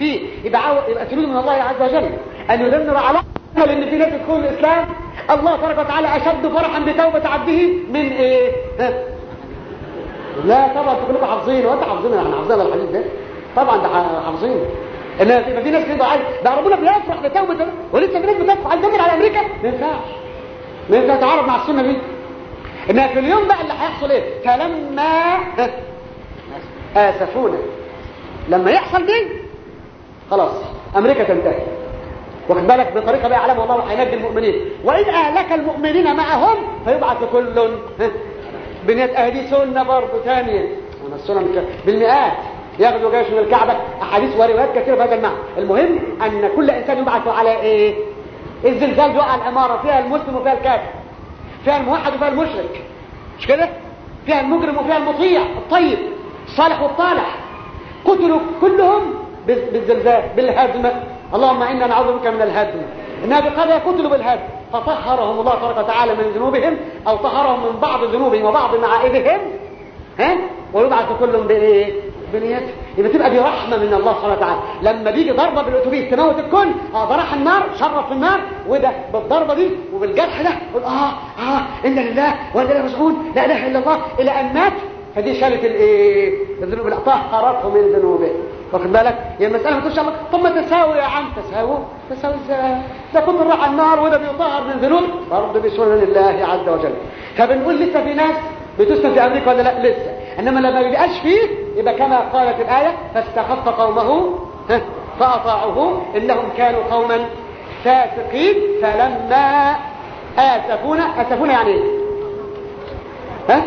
فيه يبقى عاو... يبقى تريد من الله عز وجل ان يدمر على لان في ناس تدخل الاسلام الله تبارك وتعالى اشد فرحا بتوبه عبده من ايه ها؟ لا طبعا كلكم حافظين وانت حافظين احنا حافظين الحديث ده طبعا ده حافظين ان يبقى في ناس كده عايز ده ربنا بيفرح بتوبه ولسه في ناس بتفرح تدمر على امريكا ما ينفعش ما ينفع تتعارض مع السنه دي انها في اليوم بقى اللي هيحصل ايه فلما اسفونا لما يحصل دي خلاص امريكا تنتهي واخد بالك بطريقه بقى يعلمها الله هينجي المؤمنين واذ اهلك المؤمنين معهم فيبعث كل بنية اهدي سنه برضه ثانيه انا السنه بالمئات ياخذوا جيش من الكعبه احاديث وروايات كثيره بهذا المعنى المهم ان كل انسان يبعث على ايه الزلزال جوع العماره فيها المسلم وفيها الكافر فيها الموحد وفيها المشرك مش كده فيها المجرم وفيها المطيع الطيب الصالح والطالح قتلوا كلهم بالزلزال بالهدم اللهم انا نعوذ بك من الهدم انها بقضاء قتلوا بالهدم فطهرهم الله تبارك وتعالى من ذنوبهم او طهرهم من بعض ذنوبهم وبعض معائبهم ها ويبعث كلهم بايه بنيته يبقى تبقى دي رحمه من الله سبحانه وتعالى لما بيجي ضربه بالاتوبيس تموت الكل اه ده راح النار شرف في النار وده بالضربه دي وبالجرح ده قول اه اه انا لله وانا اليه راجعون لا اله الا الله الى ان مات فدي شالت الايه الذنوب اللي طهرته من ذنوبه واخد بالك هي المساله ما تقولش الله طب ما تساوي يا عم تساوي تساوي ازاي ده كنت راح النار وده بيطهر من ذنوب برضه بسنن الله عز وجل فبنقول لسه في ناس بتسلم في امريكا ولا لا لسه انما لما يبقاش فيه يبقى كما قالت الايه فاستخف قومه فاطاعوه انهم كانوا قوما فاسقين فلما اسفونا اسفونا يعني ايه ها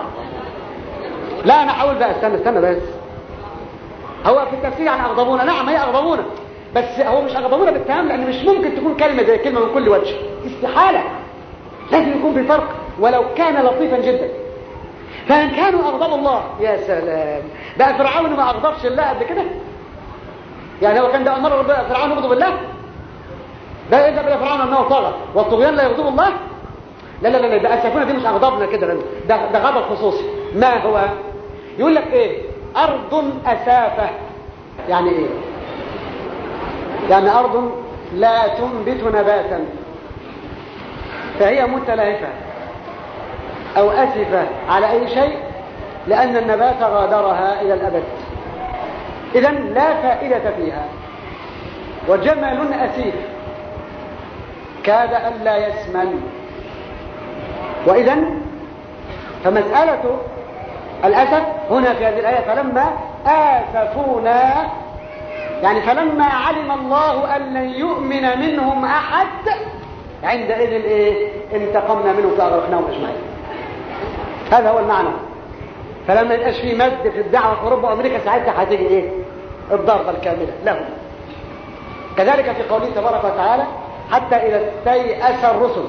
لا انا هقول بقى استنى استنى بس هو في التفسير يعني اغضبونا نعم هي اغضبونا بس هو مش اغضبونا بالتمام لان مش ممكن تكون كلمه زي كلمه من كل وجه استحاله لازم يكون في فرق ولو كان لطيفا جدا فان كانوا اغضبوا الله يا سلام بقى فرعون ما اغضبش الله قبل كده يعني هو كان ده امر ربنا فرعون يغضب الله ده اذا بلا فرعون انه طغى والطغيان لا يغضب الله لا لا لا يبقى اسفونا دي مش اغضبنا كده ده ده غضب خصوصي ما هو يقول لك ايه ارض اسافه يعني ايه يعني ارض لا تنبت نباتا فهي متلهفه او اسفه على اي شيء لان النبات غادرها الى الابد اذا لا فائده فيها وجمل اسيف كاد الا يسمن واذا فمساله الاسف هنا في هذه الايه فلما اسفونا يعني فلما علم الله ان لن يؤمن منهم احد عندئذ ايه انتقمنا منهم فاغرقناهم اجمعين هذا هو المعنى فلما يبقاش في مد في الدعوه في اوروبا وامريكا ساعتها هتيجي ايه الضربه الكامله لهم كذلك في قوله تبارك وتعالى حتى اذا استيأس الرسل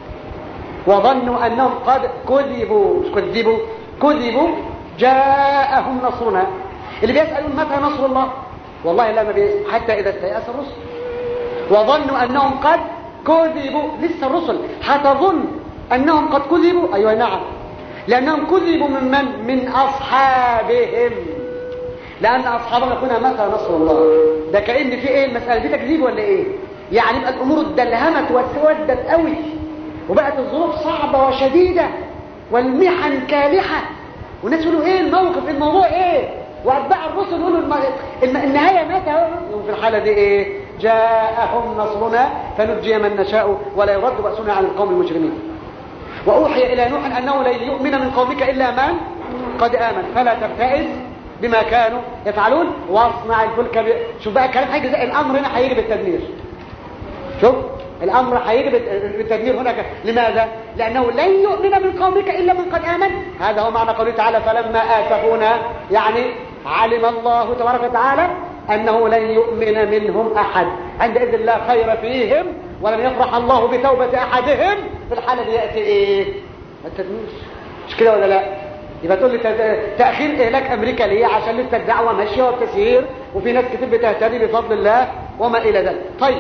وظنوا انهم قد كذبوا مش كذبوا كذبوا جاءهم نصرنا اللي بيسالون متى نصر الله والله لا ما بيسأل حتى اذا استيأس الرسل وظنوا انهم قد كذبوا لسه الرسل هتظن انهم قد كذبوا ايوه نعم لانهم كذبوا من من من اصحابهم لان اصحابهم يقولون متى نصر الله ده كان في ايه المساله دي تكذيب ولا ايه يعني بقى الامور اتدلهمت واسودت قوي وبقت الظروف صعبه وشديده والمحن كالحه والناس يقولوا ايه الموقف الموضوع ايه واتباع الرسل يقولوا الم... الم... النهايه متى في الحاله دي ايه جاءهم نصرنا فنجي من نشاء ولا يرد بأسنا عن القوم المجرمين وأوحي إلى نوح أنه لن يؤمن من قومك إلا من قد آمن فلا تبتئس بما كانوا يفعلون واصنع الفلك ب... شوف بقى الكلام هيجي زي الأمر هنا هيجي بالتدمير شوف الأمر هيجي بالتدمير هنا لماذا؟ لأنه لن يؤمن من قومك إلا من قد آمن هذا هو معنى قوله تعالى فلما آسفونا يعني علم الله تبارك وتعالى أنه لن يؤمن منهم أحد عندئذ لا خير فيهم ولم يفرح الله بتوبة أحدهم في الحالة دي يأتي إيه؟ التدمير مش كده ولا لا؟ يبقى تقول لي تأخير إهلاك أمريكا ليه؟ عشان لسه الدعوة ماشية والتسيير وفي ناس كتير بتهتدي بفضل الله وما إلى ذلك طيب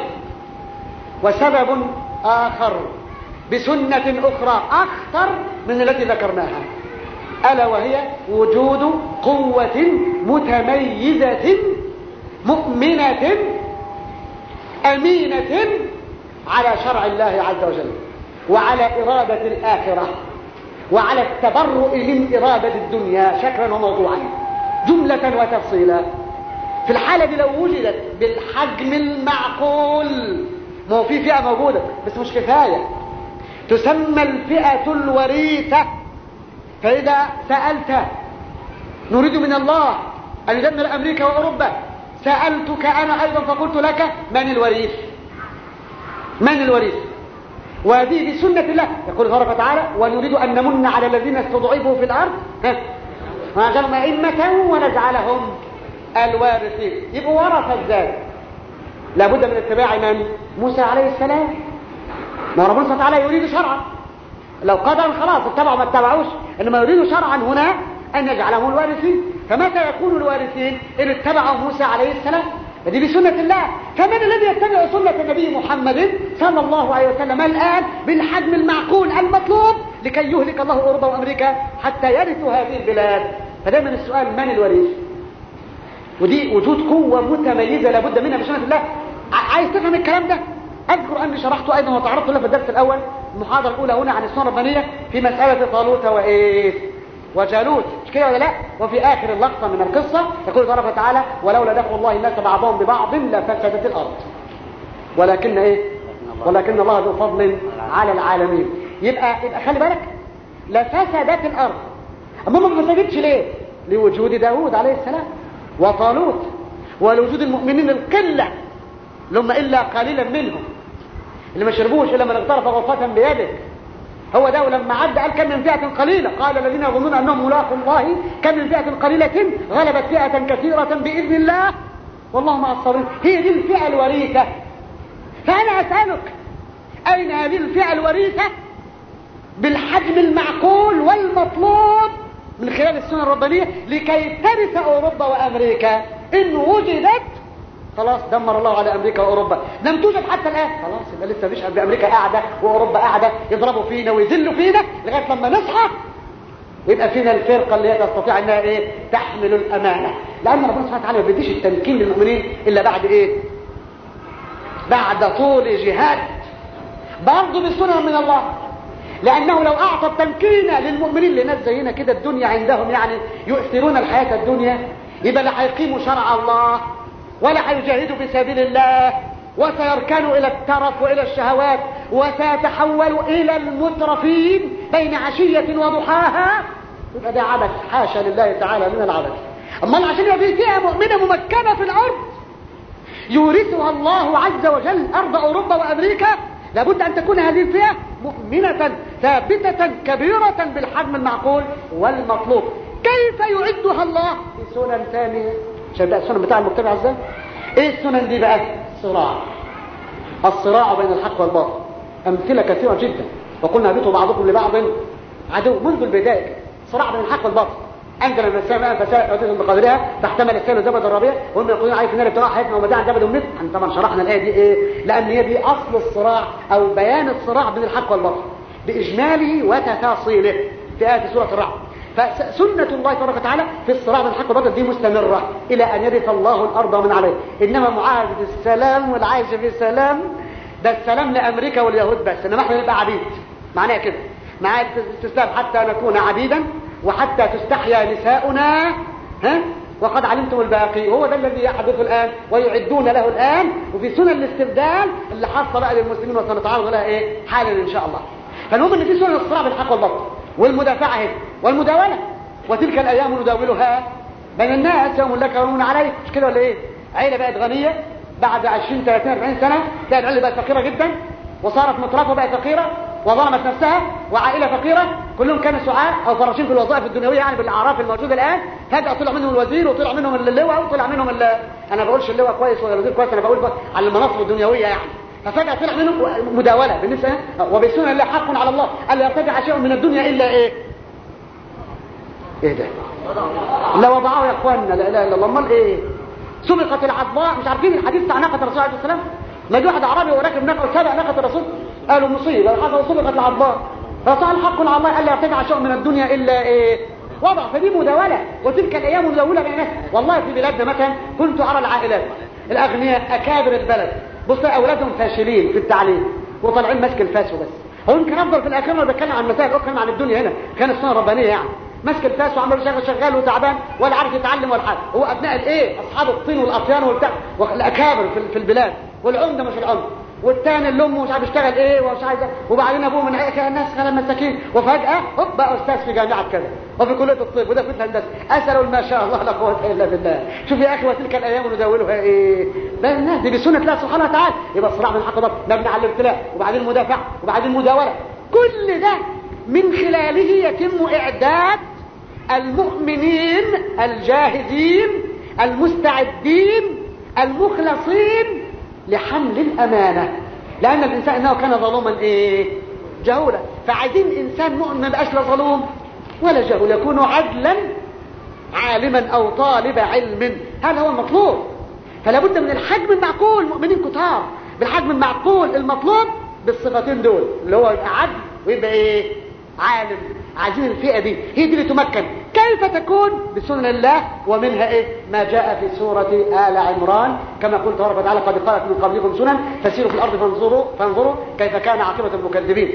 وسبب آخر بسنة أخرى أخطر من التي ذكرناها ألا وهي وجود قوة متميزة مؤمنة أمينة على شرع الله عز وجل وعلى إرادة الآخرة وعلى التبرؤ من إرادة الدنيا شكلا وموضوعا جملة وتفصيلا في الحالة دي لو وجدت بالحجم المعقول ما هو في فئة موجودة بس مش كفاية تسمى الفئة الوريثة فإذا سألت نريد من الله أن يدمر أمريكا وأوروبا سألتك أنا أيضا فقلت لك من الوريث من الوريث وهذه بسنة الله يقول تبارك وتعالى ونريد أن نمن على الذين استضعفوا في الأرض ونجعلهم أئمة ونجعلهم الوارثين يبقوا ورثة ازاي لابد من اتباع من موسى عليه السلام ما ربنا سبحانه وتعالى يريد شرعا لو قدر خلاص اتبعوا ما اتبعوش انما يريد شرعا هنا ان يجعلهم الوارثين فمتى يكون الوارثين ان اتبعوا موسى عليه السلام فدي بسنة الله فمن الذي يتبع سنة النبي محمد صلى الله عليه وسلم الآن بالحجم المعقول المطلوب لكي يهلك الله أوروبا وأمريكا حتى يرثوا هذه البلاد فدائما السؤال من الوريث ودي وجود قوة متميزة لابد منها بسنة الله عايز تفهم الكلام ده أذكر أني شرحته أيضا وتعرضت له في الدرس الأول المحاضرة الأولى هنا عن السنة الربانية في مسألة طالوت وإيه وجالوت مش كده ولا لا وفي آخر اللقطة من القصة يقول تبارك وتعالى ولولا دفع الله الناس بعضهم ببعض لفسدت الأرض ولكن إيه ولكن الله ذو فضل على العالمين يبقى يبقى خلي بالك لفسدت الأرض أما ما فسدتش ليه لوجود داوود عليه السلام وطالوت ولوجود المؤمنين القلة لهم إلا قليلا منهم اللي ما شربوش إلا من اغترف غرفة بيده هو ده ولما عد قال كم من فئة قليلة قال الذين يظنون أنهم ملاقوا الله كم من فئة قليلة غلبت فئة كثيرة بإذن الله والله مع الصابرين هي دي الفئة الوريثة فأنا أسألك أين هذه الفئة الوريثة بالحجم المعقول والمطلوب من خلال السنة الربانية لكي ترث أوروبا وأمريكا إن وجدت خلاص دمر الله على امريكا واوروبا لم توجد حتى الان خلاص يبقى لسه مفيش بامريكا قاعده واوروبا قاعده يضربوا فينا ويذلوا فينا لغايه لما نصحى ويبقى فينا الفرقه اللي هي تستطيع انها ايه تحمل الامانه لان ربنا سبحانه وتعالى ما بيديش التمكين للمؤمنين الا بعد ايه بعد طول جهاد برضه بسنه من الله لانه لو اعطى التمكين للمؤمنين لناس زينا كده الدنيا عندهم يعني يؤثرون الحياه الدنيا يبقى لا هيقيموا شرع الله ولا هيجاهدوا في سبيل الله وسيركنوا إلى الترف وإلى الشهوات وسيتحولوا إلى المترفين بين عشية وضحاها يبقى ده عبث حاشا لله تعالى من العبث أما عشان يبقى في فئة مؤمنة ممكنة في الأرض يورثها الله عز وجل أرض أوروبا وأمريكا لابد أن تكون هذه الفئة مؤمنة ثابتة كبيرة بالحجم المعقول والمطلوب كيف يعدها الله في سنن ثانية شايف بقى السنن بتاع المجتمع ازاي ايه السنن دي بقى صراع الصراع بين الحق والباطل امثله كثيره جدا وقلنا هبطوا بعضكم لبعض عدو منذ البدايه صراع بين الحق والباطل انزل من السماء فساءت عدتهم بقدرها فاحتمل السيل زبد الربيع وهم يقولون عليه في النار ابتغاء حياتنا ومتاعا زبد مثل احنا طبعا شرحنا الايه دي ايه لان هي دي اصل الصراع او بيان الصراع بين الحق والباطل باجماله وتفاصيله في ايه سوره الرعد فسنة الله تبارك وتعالى في الصراع بين الحق والباطل دي مستمرة إلى أن يرث الله الأرض من عليه إنما معاهدة السلام والعيش في السلام ده السلام لأمريكا واليهود بس إنما احنا نبقى عبيد معناها كده معاهدة الاستسلام حتى نكون عبيدا وحتى تستحيا نساؤنا ها وقد علمتم الباقي وهو ده الذي يحدث الآن ويعدون له الآن وفي سنن الاستبدال اللي حصل بقى للمسلمين وسنتعرض لها إيه حالا إن شاء الله فالمهم إن في سنن الصراع بين الحق والباطل والمدافعة هنا والمداولة وتلك الأيام نداولها بين الناس يوم لك يوم عليك مش كده ولا إيه عيلة بقت غنية بعد 20 30 40 سنة تلاقي العيلة بقت فقيرة جدا وصارت مترفة بقت فقيرة وظلمت نفسها وعائلة فقيرة كلهم كانوا سعاة أو فراشين في الوظائف الدنيوية يعني بالأعراف الموجودة الآن فجأة طلع منهم الوزير وطلع منهم اللواء وطلع منهم ال... أنا بقولش اللواء كويس ولا الوزير كويس أنا بقول على المناصب الدنيوية يعني ففجأة طلع منهم مداولة بالنسبة وبسنة الله حق على الله ألا يرتفع شيء من الدنيا إلا إيه إيه ده لا وضعه يا أخواننا لا إله إلا الله امال إيه سبقت العضاء مش عارفين الحديث بتاع ناقة الرسول عليه السلام ما جه واحد عربي وراكب ناقة وسبق ناقة الرسول قالوا مصيبة حصل سبقت العضاء فصار الحق على الله ألا يرتفع شيء من الدنيا إلا إيه وضع فدي مداولة وتلك الأيام مداولة بين الناس والله في بلادنا مثلا كنت أرى العائلات الأغنياء أكابر البلد بص أولادهم فاشلين في التعليم وطالعين ماسك الفاس وبس هو يمكن أفضل في الآخر وأنا بتكلم عن مسائل أخرى عن الدنيا هنا كان السنة الربانية يعني ماسك الفاس وعمال شغال شغال وتعبان ولا عارف يتعلم ولا حاجه هو ابناء الايه اصحاب الطين والاطيان والبتاع والاكابر في في البلاد والعمده مش العمده والتاني اللي امه مش عارف يشتغل ايه ومش عايز وبعدين ابوه من هيك الناس غير مساكين وفجاه هوب بقى استاذ في جامعه كذا وفي كليه الطب وده في الهندسه اسالوا ما شاء الله لا قوه الا بالله شوف يا اخي وتلك الايام نداولها ايه ده الناس دي بسنه الله سبحانه وتعالى يبقى الصراع من الحق مبني على الابتلاء وبعدين المدافع وبعدين المداوله كل ده من خلاله يتم اعداد المؤمنين الجاهزين المستعدين المخلصين لحمل الأمانة لأن الإنسان إنه كان ظلوما إيه جهولا فعايزين إنسان مؤمن ما بقاش لا ظلوم ولا جهول يكون عدلا عالما أو طالب علم هذا هو المطلوب فلا بد من الحجم المعقول مؤمنين كتار بالحجم المعقول المطلوب بالصفتين دول اللي هو يبقى عدل ويبقى ايه عالم عايزين الفئة دي هي دي اللي تمكن كيف تكون بسنن الله ومنها ايه ما جاء في سورة آل عمران كما قلت تبارك وتعالى قد قالت من قبلكم سنن فسيروا في الأرض فانظروا فانظروا كيف كان عاقبة المكذبين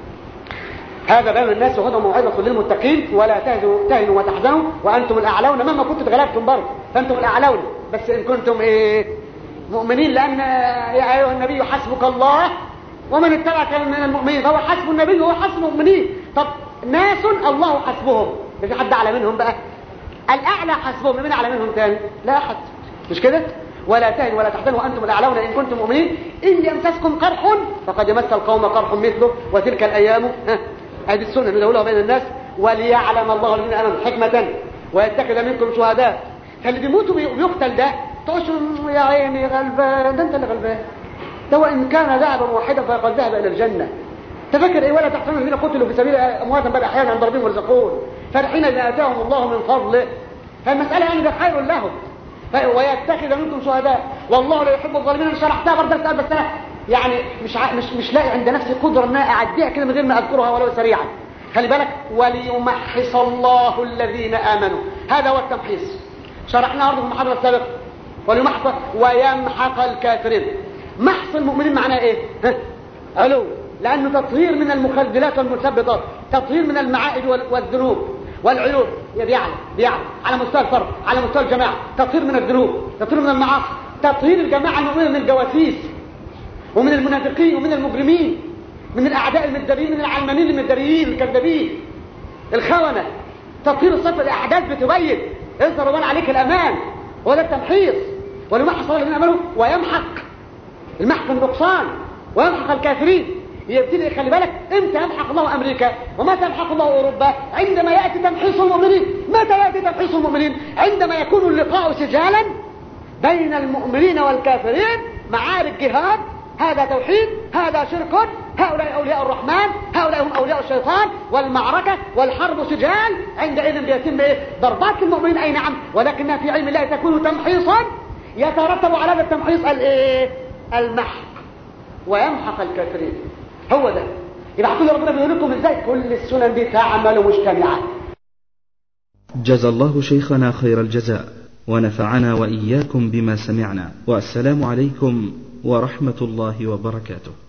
هذا بيان الناس وهدى موعظة للمتقين ولا تهنوا تهنوا وتحزنوا وأنتم الأعلون مهما كنتم اتغلبتم برضه فأنتم الأعلون بس إن كنتم إيه مؤمنين لأن يا أيها النبي حسبك الله ومن اتبعك من المؤمنين فهو حسب النبي وهو حسب المؤمنين طب ناس الله حسبهم في حد اعلى منهم بقى الاعلى حسبهم من اعلى منهم تاني لا احد مش كده ولا تهنوا ولا تحزنوا وانتم الاعلون ان كنتم مؤمنين ان يمسسكم قرح فقد يمس القوم قرح مثله وتلك الايام هذه السنه ندولها بين الناس وليعلم الله الذين امنوا حكمه ويتخذ منكم شهداء فاللي بيموت وبيقتل ده تقولش يا عيني غلبان ده انت اللي غلبان ده ان كان ذهبا واحدا فقد ذهب الى الجنه تفكر ايه ولا تحسبون الذين قتلوا في سبيل امواتا بل احيانا عند ربهم يرزقون فرحين اذا اتاهم الله من فضله فالمساله يعني ده خير لهم ويتخذ منكم شهداء والله لا يحب الظالمين انا شرحتها برضه السؤال بس انا يعني مش ع... مش مش لاقي عند نفسي قدره ان اعديها كده من غير ما اذكرها ولو سريعا خلي بالك وليمحص الله الذين امنوا هذا هو التمحيص شرحناه برضه في المحاضره السابقه وليمحص ويمحق الكافرين محص المؤمنين معناه ايه ها؟ علو لانه تطهير من المخلدلات والمثبطات تطهير من المعائد والذنوب والعيوب بيعلى بيعلى على مستوى الفرد على مستوى الجماعه تطهير من الذنوب تطهير من المعاصي تطهير الجماعه المؤمنه من الجواسيس ومن المنافقين ومن المجرمين من الاعداء المداريين من العلمانيين المداريين الكذابين الخونه تطهير الصف الاحداث بتبين اظهر وبان عليك الامان وده التمحيص ولمحص الله الذين امنوا ويمحق المحق النقصان ويمحق الكافرين يبتدي خلي بالك امتى يمحق الله امريكا ومتى يمحق الله اوروبا عندما ياتي تمحيص المؤمنين متى ياتي تمحيص المؤمنين عندما يكون اللقاء سجالا بين المؤمنين والكافرين معارك جهاد هذا توحيد هذا شرك هؤلاء اولياء الرحمن هؤلاء هم اولياء الشيطان والمعركه والحرب سجال عندئذ بيتم ايه ضربات المؤمنين اي نعم ولكنها في علم الله تكون تمحيصا يترتب على هذا التمحيص الايه المحق ويمحق الكافرين هو ده يبقى هتقول ربنا بيقول لكم ازاي كل السنن دي تعمل مجتمعه جزى الله شيخنا خير الجزاء ونفعنا واياكم بما سمعنا والسلام عليكم ورحمه الله وبركاته